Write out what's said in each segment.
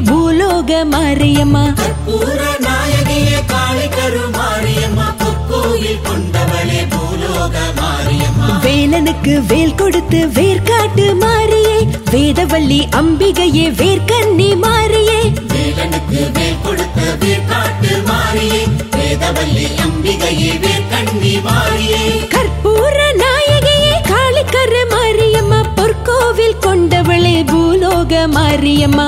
பூலோக மாரியம்மா கற்பூர நாயகியே காளி கருமாரியம்மா பொக்கோயில் கொண்டவளே பூலோக மாரியம்மா வேலனுக்கு வேல் கொடுத்து வேர்காட்டு மாறியே வேதவள்ளி அம்பிகையே வேர்க்கன்னி மாறியே வேலனுக்கு வேல் கொடுத்த வேர்காட்டு மாறியே வேதவல்லி அம்பிகையே வேர்க்கண்ணி மாறியே கற்பூர நாயகியே காளிக்கரு மாரியம்மா பொற்கோவில் கொண்டவளே பூலோக மாரியம்மா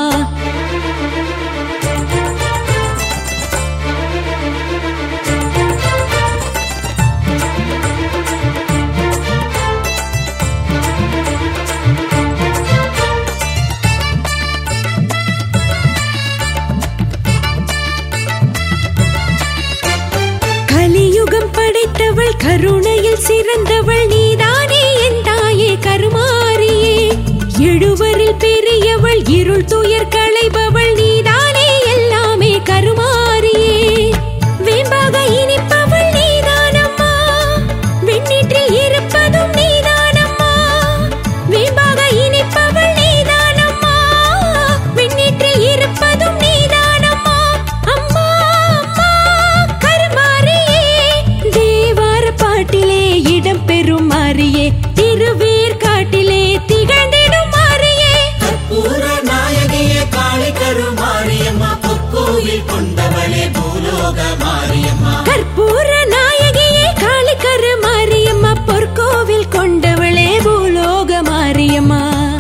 கலியுகம் படைத்தவள் கருணையில் சிறந்தவள் நீதானே என் தாயே கருமாரியே எழுவரில் பெரியவள் இருள் துயர் களைபவள் நீதானே எல்லாமே கருமாரியே வேம்பாக இனிப்பவள் நீதானம்மா வெண்ணீற்றில் இருப்பதும் நீதானம்மா வேம்பாக இனிப்பவள் நீதானம்மா வெண்ணீற்றில் இருப்பதும் நீதானம்மா அம்மா அம்மா கருமாரியே தேவார பாட்டிலே இடம் பெறும் மாறியே திருவேர் காட்டிலே திகழ்ந்திடும் மாறியே கற்பூர நாயகியே காளி கருமாரியம்மா பொக்கோயில் கொண்டவளே பூலோக மாரியம்மா கற்பூர நாயகியே காளிக்கரு மாரியம்மா பொற்கோவில் கொண்டவளே பூலோக மாரியம்மா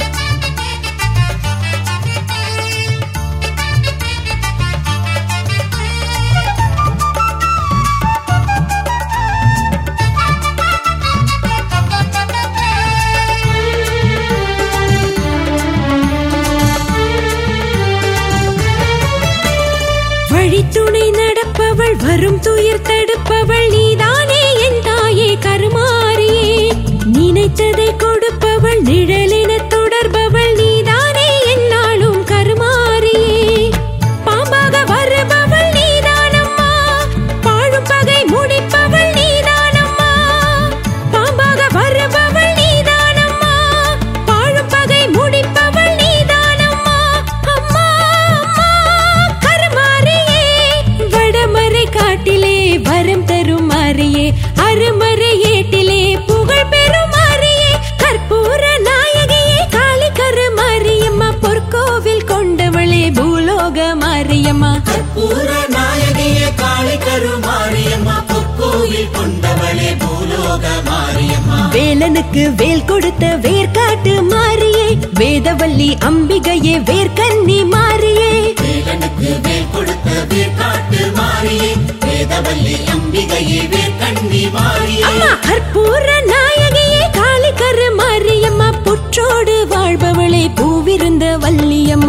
வழித்துணை நடப்பவள் வரும் துயர் தடுப்பவள் நீதானே என் தாயே கருமாரியே நினைத்ததை கொடுப்பவள் நிழலின தொடர்பவள் நீதானே என்னாலும் கருமாரியே பாம்பாக வருபவள் நீதானம்மா பாழும் பகை முடிப்பவள் நீதானம்மா பாம்பாக வருபவள் நீதானம்மா பாழும் பகை முடிப்பவள் நீதானம்மா அம்மா அம்மா கருமாரியே வடமறை காட்டிலே வரம் தரும் மாறியே அருமறை ஏட்டிலே புகழ் பெறும் மாறியே கற்பூர நாயகியே காளி கருமாரியம்மா பொற்கோவில் கொண்டவளே பூலோக மாரியம்மா கற்பூர நாயகியே காளி கருமாரியம்மா பொக்கோயில் கொண்டவளே பூலோக மாரியம்மா வேலனுக்கு வேல் கொடுத்த வேர்காட்டு மாறியே வேதவல்லி அம்பிகையே வேர்க்கன்னி மாறியே வேலனுக்கு வேல் கொடுத்த வேர்காட்டு மாறியே வேதவல்லி அம்பிகையே வேர்க்கண்ணி மாறியே அம்மா கற்பூர நாயகியே காளி கரு மாரியம்மா புற்றோடு வாழ்பவளே பூவிருந்த வள்ளியம்மா